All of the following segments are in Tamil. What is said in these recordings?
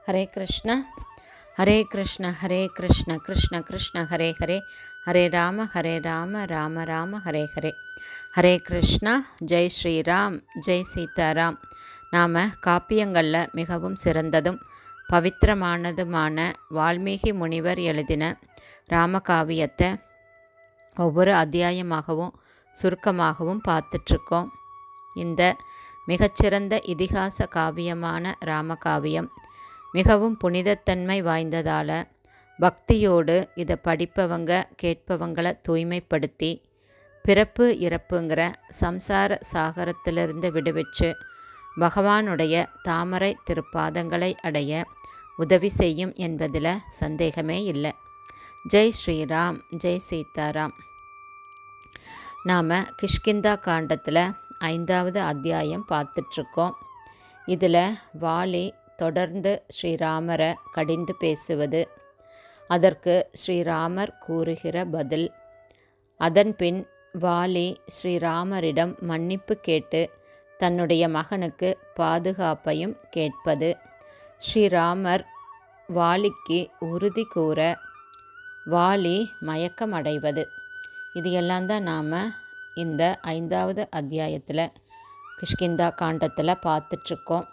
ஹரே கிருஷ்ண ஹரே கிருஷ்ண ஹரே கிருஷ்ண கிருஷ்ண கிருஷ்ண ஹரே ஹரே ஹரே ராம ஹரே ராம ராம ராம ஹரே ஹரே ஹரே கிருஷ்ணா ஜெய் ஸ்ரீராம் ஜெய் சீதாராம் நாம் காப்பியங்களில் மிகவும் சிறந்ததும் பவித்திரமானதுமான வால்மீகி முனிவர் எழுதின ராமகாவியத்தை ஒவ்வொரு அத்தியாயமாகவும் சுருக்கமாகவும் பார்த்துட்ருக்கோம் இந்த மிகச்சிறந்த இதிகாச காவியமான ராமகாவியம் மிகவும் புனிதத்தன்மை வாய்ந்ததால் பக்தியோடு இதை படிப்பவங்க கேட்பவங்களை தூய்மைப்படுத்தி பிறப்பு இறப்புங்கிற சம்சார சாகரத்திலிருந்து விடுவிச்சு பகவானுடைய தாமரை திருப்பாதங்களை அடைய உதவி செய்யும் என்பதில் சந்தேகமே இல்லை ஜெய் ஸ்ரீராம் ஜெய் சீதாராம் நாம் கிஷ்கிந்தா காண்டத்தில் ஐந்தாவது அத்தியாயம் பார்த்துட்ருக்கோம் இதில் வாலி தொடர்ந்து ஸ்ரீராமரை கடிந்து பேசுவது அதற்கு ஸ்ரீராமர் கூறுகிற பதில் அதன்பின் வாலி ஸ்ரீராமரிடம் மன்னிப்பு கேட்டு தன்னுடைய மகனுக்கு பாதுகாப்பையும் கேட்பது ஸ்ரீராமர் வாலிக்கு உறுதி கூற வாலி மயக்கமடைவது இது எல்லாம் தான் நாம் இந்த ஐந்தாவது அத்தியாயத்தில் கிஷ்கிந்தா காண்டத்தில் பார்த்துட்ருக்கோம்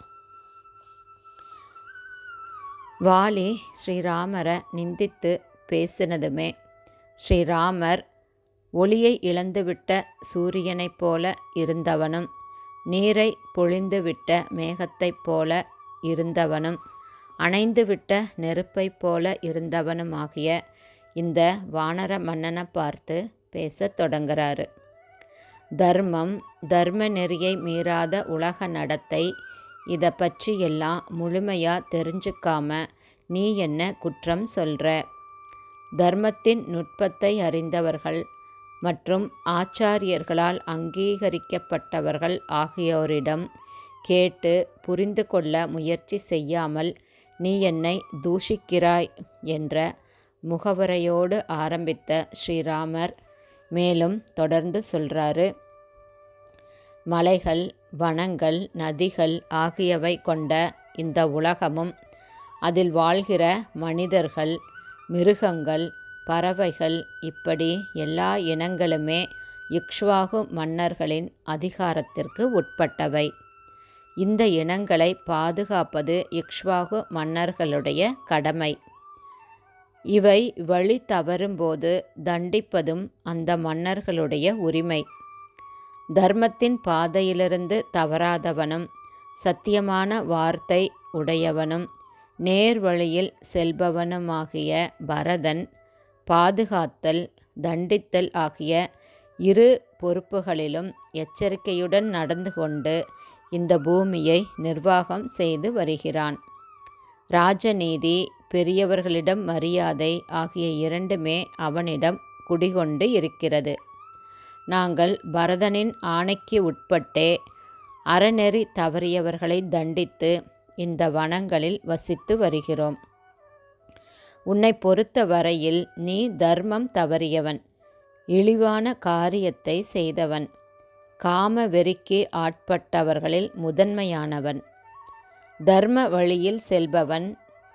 வாலி ஸ்ரீராமரை நிந்தித்து பேசினதுமே ஸ்ரீராமர் ஒளியை இழந்துவிட்ட சூரியனைப் போல இருந்தவனும் நீரை பொழிந்துவிட்ட மேகத்தைப் போல இருந்தவனும் அணைந்துவிட்ட நெருப்பைப் போல இருந்தவனுமாகிய இந்த வானர மன்னனை பார்த்து பேசத் தொடங்குறாரு தர்மம் தர்ம நெறியை மீறாத உலக நடத்தை இதை பற்றி எல்லாம் முழுமையாக தெரிஞ்சுக்காம நீ என்ன குற்றம் சொல்கிற தர்மத்தின் நுட்பத்தை அறிந்தவர்கள் மற்றும் ஆச்சாரியர்களால் அங்கீகரிக்கப்பட்டவர்கள் ஆகியோரிடம் கேட்டு புரிந்து கொள்ள முயற்சி செய்யாமல் நீ என்னை தூஷிக்கிறாய் என்ற முகவரையோடு ஆரம்பித்த ஸ்ரீராமர் மேலும் தொடர்ந்து சொல்கிறாரு மலைகள் வனங்கள் நதிகள் ஆகியவை கொண்ட இந்த உலகமும் அதில் வாழ்கிற மனிதர்கள் மிருகங்கள் பறவைகள் இப்படி எல்லா இனங்களுமே இக்ஷ்வாகு மன்னர்களின் அதிகாரத்திற்கு உட்பட்டவை இந்த இனங்களை பாதுகாப்பது இக்ஷ்வாகு மன்னர்களுடைய கடமை இவை வழி தவறும்போது தண்டிப்பதும் அந்த மன்னர்களுடைய உரிமை தர்மத்தின் பாதையிலிருந்து தவறாதவனும் சத்தியமான வார்த்தை உடையவனும் நேர் வழியில் செல்பவனுமாகிய பரதன் பாதுகாத்தல் தண்டித்தல் ஆகிய இரு பொறுப்புகளிலும் எச்சரிக்கையுடன் நடந்து கொண்டு இந்த பூமியை நிர்வாகம் செய்து வருகிறான் ராஜநீதி பெரியவர்களிடம் மரியாதை ஆகிய இரண்டுமே அவனிடம் குடிகொண்டு இருக்கிறது நாங்கள் பரதனின் ஆணைக்கு உட்பட்டே அறநெறி தவறியவர்களை தண்டித்து இந்த வனங்களில் வசித்து வருகிறோம் உன்னை பொறுத்த வரையில் நீ தர்மம் தவறியவன் இழிவான காரியத்தை செய்தவன் காம வெறிக்கு ஆட்பட்டவர்களில் முதன்மையானவன் தர்ம வழியில் செல்பவன்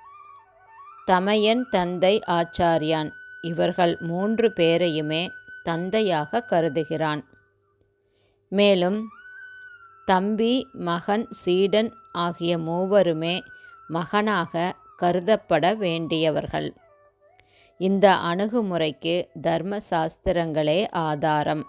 தமையன் தந்தை ஆச்சாரியான் இவர்கள் மூன்று பேரையுமே தந்தையாக கருதுகிறான் மேலும் தம்பி மகன் சீடன் ஆகிய மூவருமே மகனாக கருதப்பட வேண்டியவர்கள் இந்த அணுகுமுறைக்கு தர்ம சாஸ்திரங்களே ஆதாரம்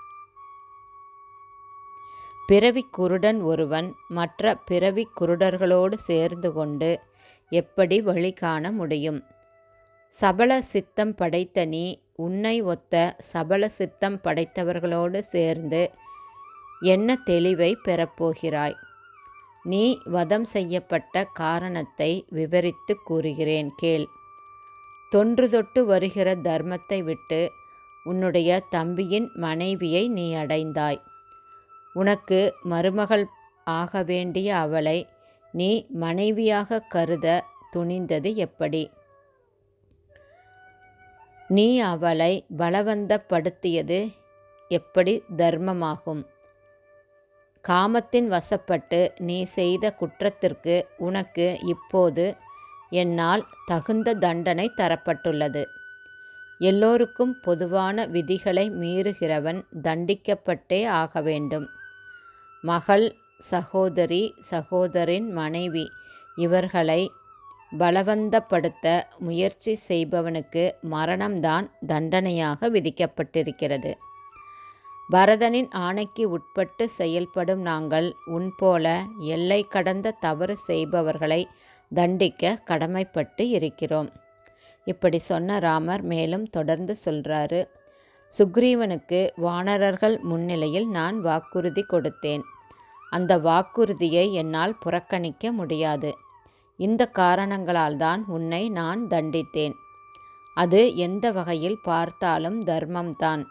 பிறவி குருடன் ஒருவன் மற்ற பிறவி குருடர்களோடு சேர்ந்து கொண்டு எப்படி வழி காண முடியும் சபல சித்தம் படைத்த நீ உன்னை ஒத்த சபல சித்தம் படைத்தவர்களோடு சேர்ந்து என்ன தெளிவை பெறப்போகிறாய் நீ வதம் செய்யப்பட்ட காரணத்தை விவரித்து கூறுகிறேன் கேள் தொன்று தொட்டு வருகிற தர்மத்தை விட்டு உன்னுடைய தம்பியின் மனைவியை நீ அடைந்தாய் உனக்கு மருமகள் ஆக வேண்டிய அவளை நீ மனைவியாக கருத துணிந்தது எப்படி நீ அவளை பலவந்தப்படுத்தியது எப்படி தர்மமாகும் காமத்தின் வசப்பட்டு நீ செய்த குற்றத்திற்கு உனக்கு இப்போது என்னால் தகுந்த தண்டனை தரப்பட்டுள்ளது எல்லோருக்கும் பொதுவான விதிகளை மீறுகிறவன் தண்டிக்கப்பட்டே ஆக வேண்டும் மகள் சகோதரி சகோதரின் மனைவி இவர்களை பலவந்தப்படுத்த முயற்சி செய்பவனுக்கு மரணம்தான் தண்டனையாக விதிக்கப்பட்டிருக்கிறது பரதனின் ஆணைக்கு உட்பட்டு செயல்படும் நாங்கள் உன்போல எல்லை கடந்த தவறு செய்பவர்களை தண்டிக்க கடமைப்பட்டு இருக்கிறோம் இப்படி சொன்ன ராமர் மேலும் தொடர்ந்து சொல்றாரு சுக்ரீவனுக்கு வானரர்கள் முன்னிலையில் நான் வாக்குறுதி கொடுத்தேன் அந்த வாக்குறுதியை என்னால் புறக்கணிக்க முடியாது இந்த காரணங்களால் தான் உன்னை நான் தண்டித்தேன் அது எந்த வகையில் பார்த்தாலும் தர்மம்தான்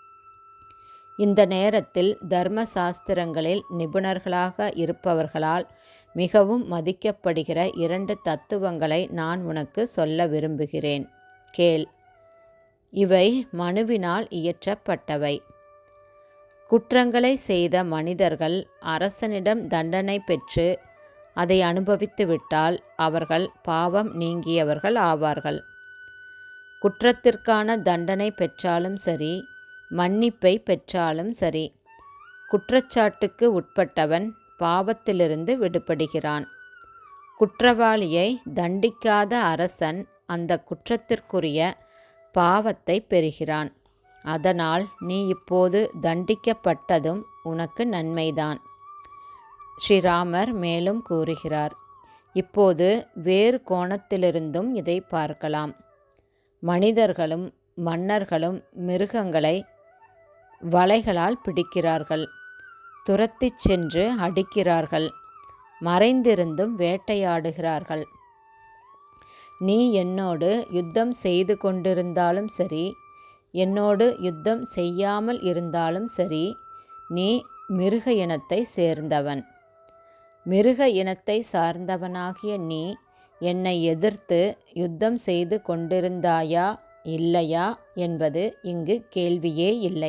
இந்த நேரத்தில் தர்ம சாஸ்திரங்களில் நிபுணர்களாக இருப்பவர்களால் மிகவும் மதிக்கப்படுகிற இரண்டு தத்துவங்களை நான் உனக்கு சொல்ல விரும்புகிறேன் கேள் இவை மனுவினால் இயற்றப்பட்டவை குற்றங்களை செய்த மனிதர்கள் அரசனிடம் தண்டனை பெற்று அதை அனுபவித்துவிட்டால் அவர்கள் பாவம் நீங்கியவர்கள் ஆவார்கள் குற்றத்திற்கான தண்டனை பெற்றாலும் சரி மன்னிப்பை பெற்றாலும் சரி குற்றச்சாட்டுக்கு உட்பட்டவன் பாவத்திலிருந்து விடுபடுகிறான் குற்றவாளியை தண்டிக்காத அரசன் அந்த குற்றத்திற்குரிய பாவத்தை பெறுகிறான் அதனால் நீ இப்போது தண்டிக்கப்பட்டதும் உனக்கு நன்மைதான் ஸ்ரீராமர் மேலும் கூறுகிறார் இப்போது வேறு கோணத்திலிருந்தும் இதை பார்க்கலாம் மனிதர்களும் மன்னர்களும் மிருகங்களை வலைகளால் பிடிக்கிறார்கள் துரத்திச் சென்று அடிக்கிறார்கள் மறைந்திருந்தும் வேட்டையாடுகிறார்கள் நீ என்னோடு யுத்தம் செய்து கொண்டிருந்தாலும் சரி என்னோடு யுத்தம் செய்யாமல் இருந்தாலும் சரி நீ மிருக இனத்தை சேர்ந்தவன் மிருக இனத்தை சார்ந்தவனாகிய நீ என்னை எதிர்த்து யுத்தம் செய்து கொண்டிருந்தாயா இல்லையா என்பது இங்கு கேள்வியே இல்லை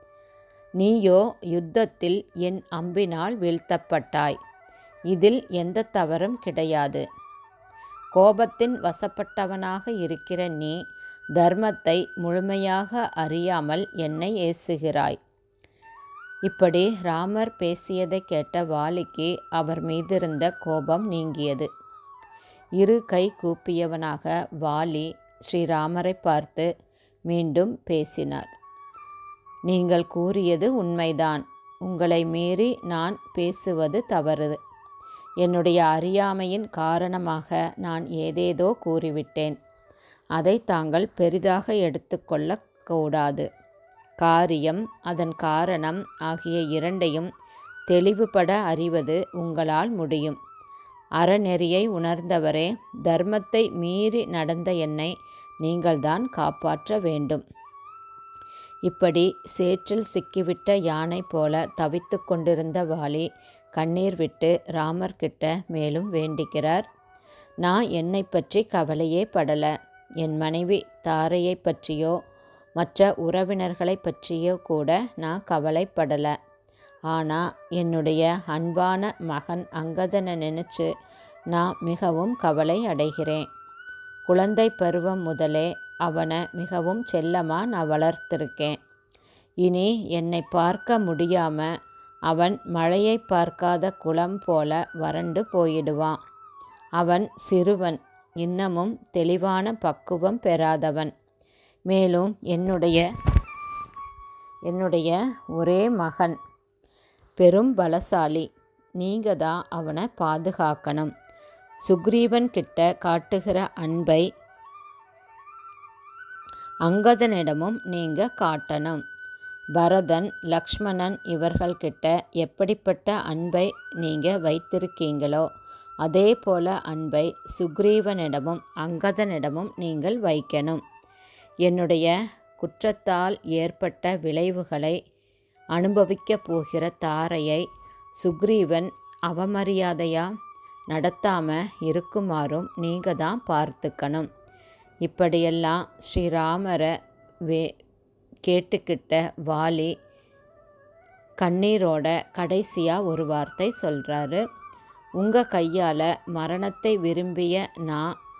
நீயோ யுத்தத்தில் என் அம்பினால் வீழ்த்தப்பட்டாய் இதில் எந்த தவறும் கிடையாது கோபத்தின் வசப்பட்டவனாக இருக்கிற நீ தர்மத்தை முழுமையாக அறியாமல் என்னை ஏசுகிறாய் இப்படி ராமர் பேசியதை கேட்ட வாலிக்கு அவர் மீதிருந்த கோபம் நீங்கியது இரு கை கூப்பியவனாக வாலி ஸ்ரீராமரை பார்த்து மீண்டும் பேசினார் நீங்கள் கூறியது உண்மைதான் உங்களை மீறி நான் பேசுவது தவறு என்னுடைய அறியாமையின் காரணமாக நான் ஏதேதோ கூறிவிட்டேன் அதை தாங்கள் பெரிதாக எடுத்துக்கொள்ள கூடாது காரியம் அதன் காரணம் ஆகிய இரண்டையும் தெளிவுபட அறிவது உங்களால் முடியும் அறநெறியை உணர்ந்தவரே தர்மத்தை மீறி நடந்த என்னை நீங்கள்தான் காப்பாற்ற வேண்டும் இப்படி சேற்றில் சிக்கிவிட்ட யானை போல தவித்து கொண்டிருந்த வாலி கண்ணீர் விட்டு ராமர்கிட்ட மேலும் வேண்டிக்கிறார் நான் என்னை பற்றி கவலையே படல என் மனைவி தாரையை பற்றியோ மற்ற உறவினர்களை பற்றியோ கூட நான் கவலைப்படல ஆனால் என்னுடைய அன்பான மகன் அங்கதனை நினச்சி நான் மிகவும் கவலை அடைகிறேன் குழந்தை பருவம் முதலே அவனை மிகவும் செல்லமாக நான் வளர்த்திருக்கேன் இனி என்னை பார்க்க முடியாமல் அவன் மழையை பார்க்காத குளம் போல வறண்டு போயிடுவான் அவன் சிறுவன் இன்னமும் தெளிவான பக்குவம் பெறாதவன் மேலும் என்னுடைய என்னுடைய ஒரே மகன் பெரும் பலசாலி நீங்க தான் அவனை பாதுகாக்கணும் சுக்ரீவன் கிட்ட காட்டுகிற அன்பை அங்கதனிடமும் நீங்க காட்டணும் பரதன் லக்ஷ்மணன் இவர்கள்கிட்ட எப்படிப்பட்ட அன்பை நீங்க வைத்திருக்கீங்களோ அதே போல அன்பை சுக்ரீவனிடமும் அங்கதனிடமும் நீங்கள் வைக்கணும் என்னுடைய குற்றத்தால் ஏற்பட்ட விளைவுகளை அனுபவிக்கப் போகிற தாரையை சுக்ரீவன் அவமரியாதையா நடத்தாம இருக்குமாறும் நீங்க தான் பார்த்துக்கணும் இப்படியெல்லாம் ஸ்ரீராமரை வே கேட்டுக்கிட்ட வாலி கண்ணீரோட கடைசியாக ஒரு வார்த்தை சொல்கிறாரு உங்கள் கையால் மரணத்தை விரும்பிய நான்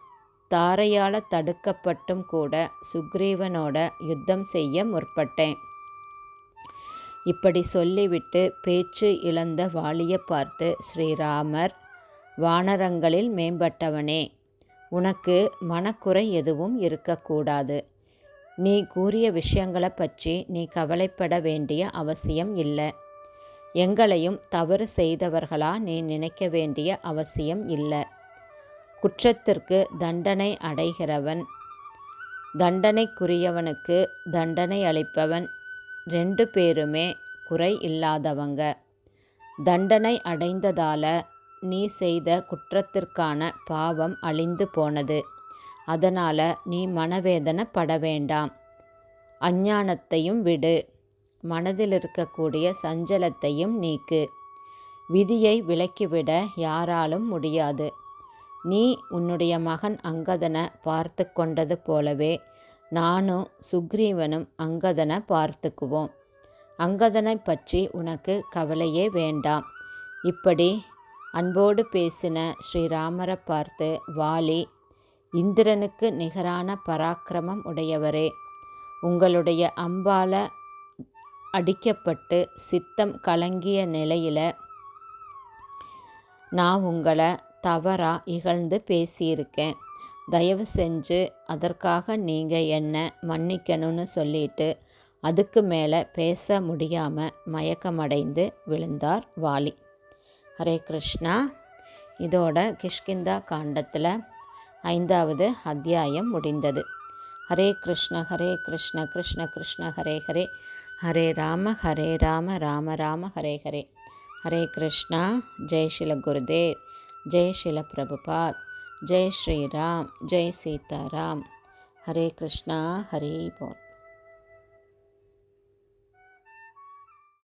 தாரையால் தடுக்கப்பட்டும் கூட சுக்ரீவனோட யுத்தம் செய்ய முற்பட்டேன் இப்படி சொல்லிவிட்டு பேச்சு இழந்த வாலியை பார்த்து ஸ்ரீராமர் வானரங்களில் மேம்பட்டவனே உனக்கு மனக்குறை எதுவும் இருக்கக்கூடாது நீ கூறிய விஷயங்களை பற்றி நீ கவலைப்பட வேண்டிய அவசியம் இல்லை எங்களையும் தவறு செய்தவர்களா நீ நினைக்க வேண்டிய அவசியம் இல்லை குற்றத்திற்கு தண்டனை அடைகிறவன் தண்டனைக்குரியவனுக்கு தண்டனை அளிப்பவன் ரெண்டு பேருமே குறை இல்லாதவங்க தண்டனை அடைந்ததால நீ செய்த குற்றத்திற்கான பாவம் அழிந்து போனது அதனால் நீ மனவேதனை பட வேண்டாம் அஞ்ஞானத்தையும் விடு மனதில் இருக்கக்கூடிய சஞ்சலத்தையும் நீக்கு விதியை விலக்கிவிட யாராலும் முடியாது நீ உன்னுடைய மகன் அங்கதனை பார்த்து கொண்டது போலவே நானும் சுக்ரீவனும் அங்கதனை பார்த்துக்குவோம் அங்கதனை பற்றி உனக்கு கவலையே வேண்டாம் இப்படி அன்போடு பேசின ஸ்ரீராமரை பார்த்து வாலி இந்திரனுக்கு நிகரான பராக்கிரமம் உடையவரே உங்களுடைய அம்பால அடிக்கப்பட்டு சித்தம் கலங்கிய நிலையில் நான் உங்களை தவறாக இகழ்ந்து பேசியிருக்கேன் தயவு செஞ்சு அதற்காக நீங்கள் என்ன மன்னிக்கணும்னு சொல்லிட்டு அதுக்கு மேலே பேச முடியாமல் மயக்கமடைந்து விழுந்தார் வாலி ஹரே கிருஷ்ணா இதோட கிஷ்கிந்தா காண்டத்தில் ஐந்தாவது அத்தியாயம் முடிந்தது ஹரே கிருஷ்ண ஹரே கிருஷ்ண கிருஷ்ண கிருஷ்ண ஹரே ஹரே ஹரே ராம ஹரே ராம ராம ராம ஹரே ஹரே ஹரே கிருஷ்ணா ஜெய் ஸ்ரீல குருதேவ் ஜெய் ஸ்ரீல பிரபுபாத் ஜெய் ஸ்ரீராம் ஜெய் சீதாராம் ஹரே கிருஷ்ணா ஹரி போல்